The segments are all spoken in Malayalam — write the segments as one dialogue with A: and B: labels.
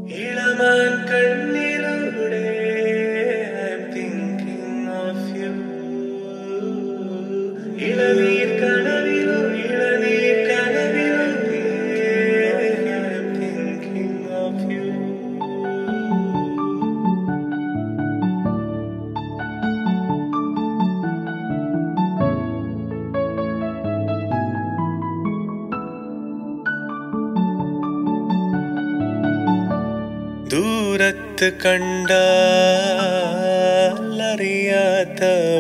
A: ഇളമാൻ കണ്ണിലൂടെ I'm thinking of you. ഇളനീർ കനവിലോ ഇളനീർ കനവിലോ I'm thinking of you. ദൂരത്ത് കണ്ടറിയാത്ത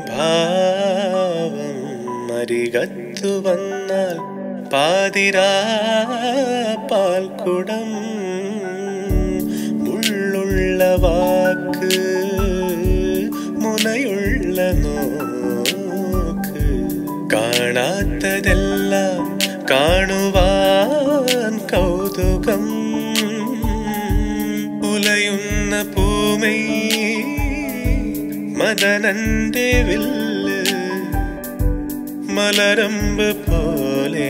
A: ഭാവം അരികത്തു വന്നാൽ പാതിരാ പാൽക്കുടം മുള്ളുള്ള വാക്ക് മുനയുള്ള നോക്ക് കാണാത്തതെല്ലാം കാണുവാൻ കൗതുകം ഉലയുന്ന പൂമൈ മദനന്റെ വില്ല് മലരമ്പ് പോലെ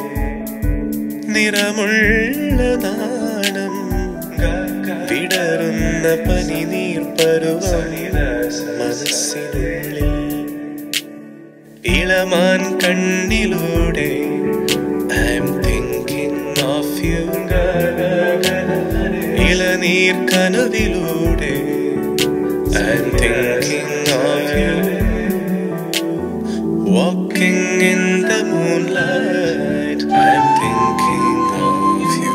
A: നിറമുള്ള നാണം വിടറുന്ന പനിനീർ പരുവം മനസ്സിനുള്ളിൽ ഇളമാൻ കണ്ണിലൂടെ I'm thinking of you ഇളനീർ കനവിലൂടെ I'm thinking of you Walking in the moonlight I'm thinking of you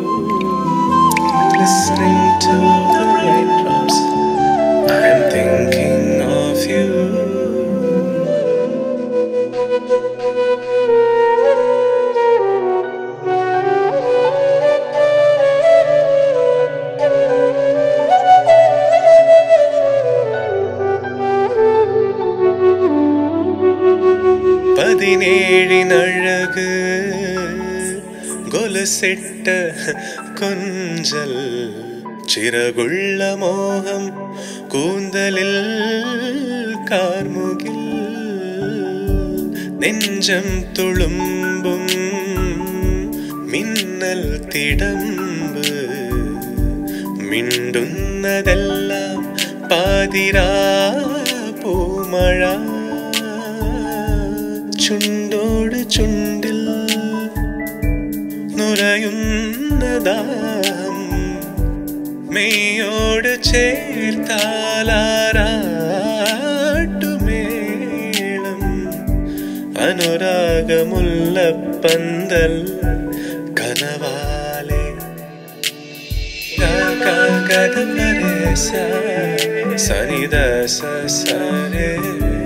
A: Listening to the raindrops I'm thinking of you പതിനേഴിനഴക് ഗൊലസിട്ട കൊഞ്ചൽ ചിറകുള്ള മോഹം കൂന്തലിൽ കാർമുകിൽ നെഞ്ചം തുളുമ്പും മിന്നൽ തിടമ്പ് മിണ്ടുന്നതെല്ലാം പാതിരാ പൂമഴ ചുണ്ടോട് ചുണ്ടിൽ നുരയുന്നതാം മെയ്യോട് ചേർത്താലാറാട്ടുമേളം അനുരാഗമുള്ള പന്തൽ കനവാലെ സനിദ സ സരേ